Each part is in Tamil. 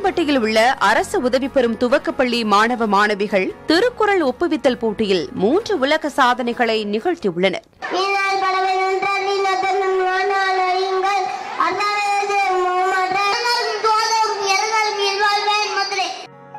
உசிலம்பட்டியில் உள்ள அரசு உதவி பெறும் துவக்கப்பள்ளி மாணவ மாணவிகள் திருக்குறள் ஒப்புவித்தல் போட்டியில் மூன்று உலக சாதனைகளை நிகழ்த்தியுள்ளனர் நீனால் கடவை நின்றால் நீனத்தன்னும் வாழ்நாள் அறியுங்கள் அர்த்தானது முகமது தோதும் எருதல் இல்வாழ்வேன் மதுரை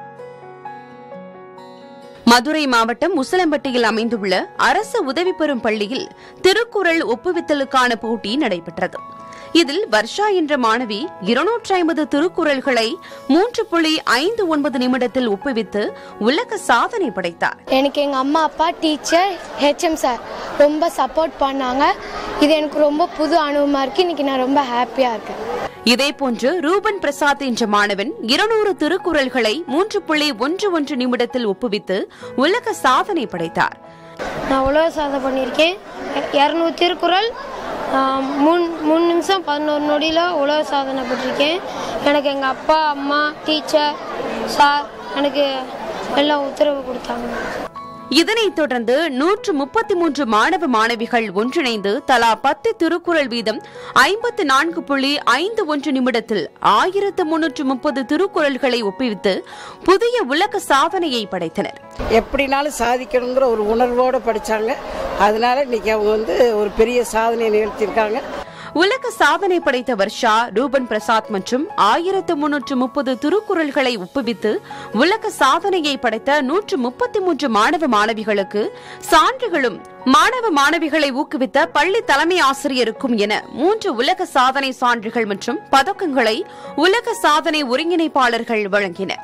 மதுரை மாவட்டம் உசிலம்பட்டியில் அமைந்துள்ள அரசு உதவி பெறும் பள்ளியில் திருக்குறள் ஒப்புவித்தலுக்கான போட்டி நடைபெற்றது இதில் வர்ஷா என்ற மாணவி இருநூற்றி ஐம்பது திருக்குறள்களை மூன்று புள்ளி ஐந்து ஒன்பது நிமிடத்தில் ஒப்புவித்து உலக சாதனை படைத்தார் எனக்கு எங்கள் அம்மா அப்பா டீச்சர் ஹெச்எம் சார் ரொம்ப சப்போர்ட் பண்ணாங்க இது எனக்கு ரொம்ப புது அனுபவமாக இருக்குது இன்றைக்கி நான் ரொம்ப ஹாப்பியாக இருக்கேன் இதேபோன்று ரூபன் பிரசாத் என்ற மாணவன் இருநூறு திருக்குறள்களை மூன்று புள்ளி ஒன்று ஒன்று நிமிடத்தில் ஒப்புவித்து உலக சாதனை படைத்தார் நான் உலக சாதனை பண்ணியிருக்கேன் இரநூறு திருக்குறள் ஆஹ், மூணு மூணு நிமிஷம் பதினோரு நொடியில் உலக சாதனை பண்ணியிருக்கேன் எனக்கு எங்கள் அப்பா அம்மா டீச்சர் சார் எனக்கு எல்லாம் உத்தரவு கொடுத்தாங்க இதனைத் தொடர்ந்து நூற்று முப்பத்தி மூன்று மாணவ மாணவிகள் ஒன்றிணைந்து தலா பத்து திருக்குறள் வீதம் ஐம்பத்து நான்கு புள்ளி ஐந்து ஒன்று நிமிடத்தில் ஆயிரத்து முன்னூற்று முப்பது திருக்குறள்களை ஒப்புவித்து புதிய உலக சாதனையை படைத்தனர் எப்படினாலும் சாதிக்கணுங்கிற ஒரு உணர்வோடு படித்தாங்க அதனால இன்னைக்கு அவங்க வந்து ஒரு பெரிய சாதனையை நிகழ்த்தியிருக்காங்க உலக சாதனை படைத்த வர்ஷா ரூபன் பிரசாத் மற்றும் ஆயிரத்து முன்னூற்று முப்பது திருக்குறள்களை ஒப்புவித்து உலக சாதனையை படைத்த நூற்று முப்பத்தி மூன்று மாணவ மாணவிகளுக்கு சான்றுகளும் மாணவ மாணவிகளை ஊக்குவித்த பள்ளி தலைமை ஆசிரியருக்கும் என மூன்று உலக சாதனை சான்றுகள் மற்றும் பதக்கங்களை உலக சாதனை ஒருங்கிணைப்பாளர்கள் வழங்கினர்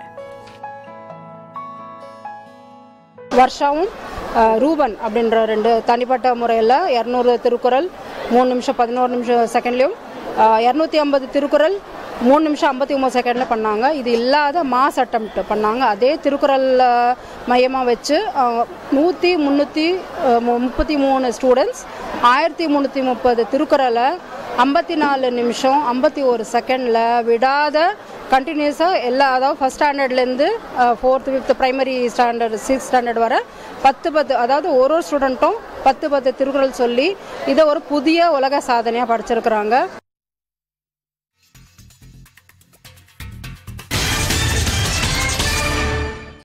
வர்ஷாவும் அஹ், ரூபன் அப்படின்ற ரெண்டு தனிப்பட்ட முறையில் இரநூறு திருக்குறள் மூணு நிமிஷம் பதினோரு நிமிஷம் செகண்ட்லையும் இரநூத்தி ஐம்பது திருக்குறள் மூணு நிமிஷம் ஐம்பத்தி ஒம்பது செகண்டில் பண்ணாங்க இது இல்லாத மாஸ் அட்டம்ப்ட் பண்ணாங்க அதே திருக்குறள் மையமாக வச்சு நூற்றி முந்நூற்றி முப்பத்தி மூணு ஸ்டூடெண்ட்ஸ் ஆயிரத்தி முந்நூற்றி முப்பது திருக்குறளை ஐம்பத்தி நாலு நிமிஷம் ஐம்பத்தி ஒரு செகண்டில் விடாத கண்டினியூஸாக எல்லா அதாவது ஃபஸ்ட் ஸ்டாண்டர்ட்லேருந்து fourth fifth primary standard sixth standard வரை பத்து பத்து அதாவது ஒரு ஒரு ஸ்டூடெண்ட்டும் பத்து பத்து திருக்குறள் சொல்லி இதை ஒரு புதிய உலக சாதனையாக படிச்சிருக்கிறாங்க